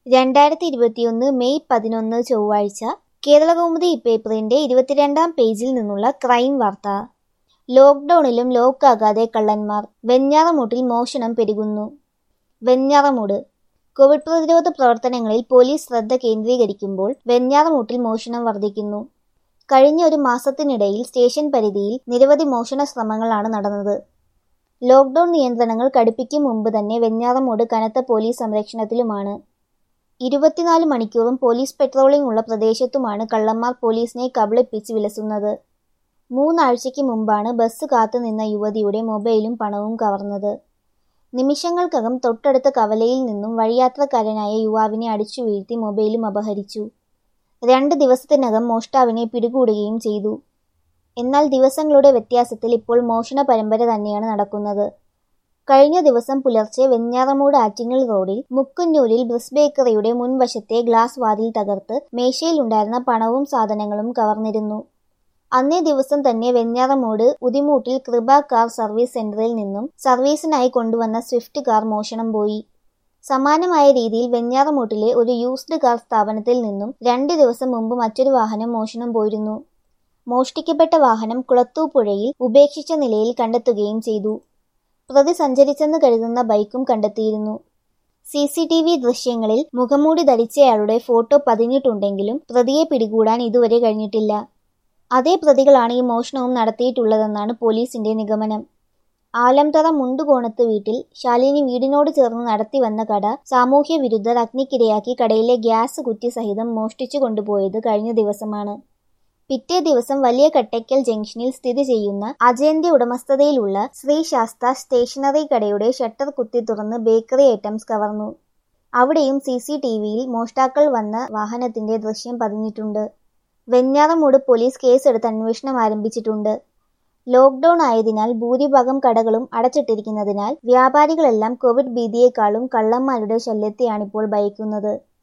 രണ്ടായിരത്തി ഇരുപത്തിയൊന്ന് മെയ് പതിനൊന്ന് ചൊവ്വാഴ്ച കേരളകൗമുദി പേപ്പറിന്റെ ഇരുപത്തിരണ്ടാം പേജിൽ നിന്നുള്ള ക്രൈം വാർത്ത ലോക്ക്ഡൌണിലും ലോക്കാകാതെ കള്ളന്മാർ വെഞ്ഞാറമൂട്ടിൽ മോഷണം പെരുകുന്നു വെഞ്ഞാറമൂട് കോവിഡ് പ്രതിരോധ പ്രവർത്തനങ്ങളിൽ പോലീസ് ശ്രദ്ധ കേന്ദ്രീകരിക്കുമ്പോൾ വെഞ്ഞാറമൂട്ടിൽ മോഷണം വർദ്ധിക്കുന്നു കഴിഞ്ഞ ഒരു മാസത്തിനിടയിൽ സ്റ്റേഷൻ പരിധിയിൽ നിരവധി മോഷണ ശ്രമങ്ങളാണ് നടന്നത് ലോക്ക്ഡൌൺ നിയന്ത്രണങ്ങൾ കടുപ്പിക്കും മുമ്പ് തന്നെ വെഞ്ഞാറമൂട് കനത്ത പോലീസ് സംരക്ഷണത്തിലുമാണ് ഇരുപത്തിനാല് മണിക്കൂറും പോലീസ് പെട്രോളിംഗ് ഉള്ള പ്രദേശത്തുമാണ് കള്ളന്മാർ പോലീസിനെ കബളിപ്പിച്ച് വിലസുന്നത് മൂന്നാഴ്ചയ്ക്ക് മുമ്പാണ് ബസ് കാത്തുനിന്ന യുവതിയുടെ മൊബൈലും പണവും കവർന്നത് നിമിഷങ്ങൾക്കകം തൊട്ടടുത്ത കവലയിൽ നിന്നും വഴിയാത്രക്കാരനായ യുവാവിനെ അടിച്ചു വീഴ്ത്തി മൊബൈലും അപഹരിച്ചു രണ്ട് ദിവസത്തിനകം മോഷ്ടാവിനെ പിടികൂടുകയും ചെയ്തു എന്നാൽ ദിവസങ്ങളുടെ വ്യത്യാസത്തിൽ ഇപ്പോൾ മോഷണ പരമ്പര തന്നെയാണ് നടക്കുന്നത് കഴിഞ്ഞ ദിവസം പുലർച്ചെ വെഞ്ഞാറമൂട് ആറ്റിങ്ങൽ റോഡിൽ മുക്കുന്നൂരിൽ ബ്രിസ് ബേക്കറിയുടെ മുൻവശത്തെ ഗ്ലാസ് വാതിൽ തകർത്ത് മേശയിലുണ്ടായിരുന്ന പണവും സാധനങ്ങളും കവർന്നിരുന്നു അന്നേ ദിവസം തന്നെ വെഞ്ഞാറമൂട് ഉദിമൂട്ടിൽ കൃപ കാർ സർവീസ് സെന്ററിൽ നിന്നും സർവീസിനായി കൊണ്ടുവന്ന സ്വിഫ്റ്റ് കാർ മോഷണം പോയി സമാനമായ രീതിയിൽ വെഞ്ഞാറമൂട്ടിലെ ഒരു യൂസ്ഡ് കാർ സ്ഥാപനത്തിൽ നിന്നും രണ്ട് ദിവസം മുമ്പ് മറ്റൊരു വാഹനം മോഷണം പോയിരുന്നു മോഷ്ടിക്കപ്പെട്ട വാഹനം കുളത്തൂപ്പുഴയിൽ ഉപേക്ഷിച്ച നിലയിൽ കണ്ടെത്തുകയും ചെയ്തു പ്രതി സഞ്ചരിച്ചെന്ന് കരുതുന്ന ബൈക്കും കണ്ടെത്തിയിരുന്നു സി സി ടി വി ദൃശ്യങ്ങളിൽ മുഖംമൂടി ധരിച്ചയാളുടെ ഫോട്ടോ പതിഞ്ഞിട്ടുണ്ടെങ്കിലും പ്രതിയെ പിടികൂടാൻ ഇതുവരെ കഴിഞ്ഞിട്ടില്ല അതേ പ്രതികളാണ് ഈ മോഷണവും നടത്തിയിട്ടുള്ളതെന്നാണ് പോലീസിന്റെ നിഗമനം ആലംതറ മുണ്ടുകോണത്ത് വീട്ടിൽ ശാലിനി വീടിനോട് ചേർന്ന് നടത്തി വന്ന കട സാമൂഹ്യ വിരുദ്ധർ അഗ്നിക്കിരയാക്കി കടയിലെ ഗ്യാസ് കുറ്റി സഹിതം മോഷ്ടിച്ചു കൊണ്ടുപോയത് കഴിഞ്ഞ ദിവസമാണ് പിറ്റേ ദിവസം വലിയ കട്ടയ്ക്കൽ ജംഗ്ഷനിൽ സ്ഥിതി ചെയ്യുന്ന അജയന്റെ ഉടമസ്ഥതയിലുള്ള ശ്രീ ശാസ്ത സ്റ്റേഷനറി കടയുടെ ഷട്ടർ കുത്തി തുറന്ന് ബേക്കറി ഐറ്റംസ് കവർന്നു അവിടെയും സി സി ടി വിയിൽ മോഷ്ടാക്കൾ വന്ന വാഹനത്തിന്റെ ദൃശ്യം പതിഞ്ഞിട്ടുണ്ട് വെഞ്ഞാറമൂട് പോലീസ് കേസെടുത്ത് അന്വേഷണം ആരംഭിച്ചിട്ടുണ്ട് ലോക്ക്ഡൌൺ ആയതിനാൽ ഭൂരിഭാഗം കടകളും അടച്ചിട്ടിരിക്കുന്നതിനാൽ വ്യാപാരികളെല്ലാം കോവിഡ് ഭീതിയേക്കാളും കള്ളന്മാരുടെ ശല്യത്തെയാണിപ്പോൾ ഭയക്കുന്നത്